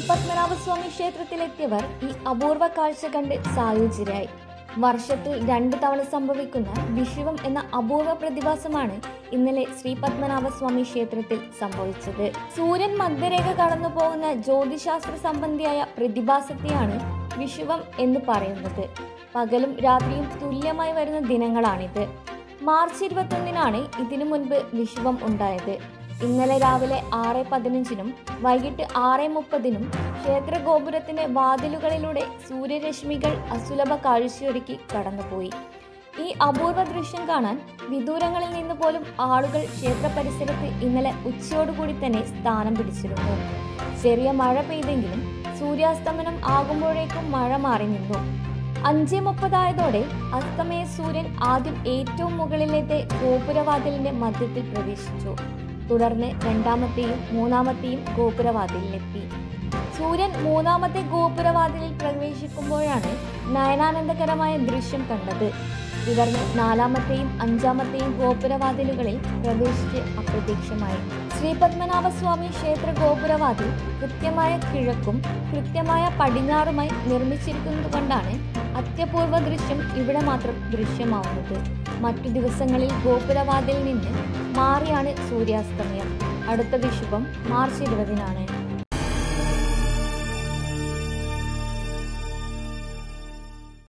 ശ്രീപത്മനാഭസ്വാമി ക്ഷേത്രത്തിലെത്തിയവർ ഈ അപൂർവ കാഴ്ച കണ്ട് സായുജ്യരായി വർഷത്തിൽ രണ്ട് തവണ സംഭവിക്കുന്ന വിഷുവം എന്ന അപൂർവ പ്രതിഭാസമാണ് ഇന്നലെ ശ്രീപത്മനാഭസ്വാമി ക്ഷേത്രത്തിൽ സംഭവിച്ചത് സൂര്യൻ മധ്യരേഖ കടന്നു പോകുന്ന ജ്യോതിശാസ്ത്ര സംബന്ധിയായ പ്രതിഭാസത്തെയാണ് വിഷുവം എന്ന് പറയുന്നത് പകലും രാത്രിയും തുല്യമായി വരുന്ന ദിനങ്ങളാണിത് മാർച്ച് ഇരുപത്തൊന്നിനാണ് ഇതിനു മുൻപ് വിഷുവം ഉണ്ടായത് ഇന്നലെ രാവിലെ ആറ് പതിനഞ്ചിനും വൈകിട്ട് ആറ് മുപ്പതിനും ക്ഷേത്ര ഗോപുരത്തിന്റെ വാതിലുകളിലൂടെ സൂര്യരശ്മികൾ അസുലഭ കാഴ്ചയൊരുക്കി കടന്നുപോയി ഈ അപൂർവ ദൃശ്യം കാണാൻ വിദൂരങ്ങളിൽ നിന്ന് പോലും ആളുകൾ ക്ഷേത്ര പരിസരത്ത് ഇന്നലെ ഉച്ചയോടുകൂടി തന്നെ സ്ഥാനം പിടിച്ചിരുന്നു ചെറിയ മഴ പെയ്തെങ്കിലും സൂര്യാസ്തമനം ആകുമ്പോഴേക്കും മഴ മാറി നിന്നു അഞ്ച് മുപ്പതായതോടെ അസ്തമയ സൂര്യൻ ആദ്യം ഏറ്റവും മുകളിലത്തെ ഗോപുരവാതിലിന്റെ മധ്യത്തിൽ പ്രവേശിച്ചു തുടർന്ന് രണ്ടാമത്തെയും മൂന്നാമത്തെയും ഗോപുരവാതിലിലെത്തി സൂര്യൻ മൂന്നാമത്തെ ഗോപുരവാതിലിൽ പ്രവേശിക്കുമ്പോഴാണ് നയനാനന്ദകരമായ ദൃശ്യം കണ്ടത് തുടർന്ന് നാലാമത്തെയും അഞ്ചാമത്തെയും ഗോപുരവാതിലുകളിൽ പ്രവേശിച്ച് അപ്രത്യക്ഷമായി ശ്രീപത്മനാഭസ്വാമി ക്ഷേത്ര ഗോപുരവാതിൽ കൃത്യമായ കിഴക്കും കൃത്യമായ പടിഞ്ഞാറുമായി നിർമ്മിച്ചിരിക്കുന്നത് കൊണ്ടാണ് അത്യപൂർവ ദൃശ്യം ഇവിടെ മാത്രം ദൃശ്യമാവുന്നത് മറ്റു ദിവസങ്ങളിൽ ഗോപുരവാതിൽ നിന്ന് മാറിയാണ് സൂര്യാസ്തമയം അടുത്ത വിഷുവം മാർച്ച് ഇരുപതിനാണ്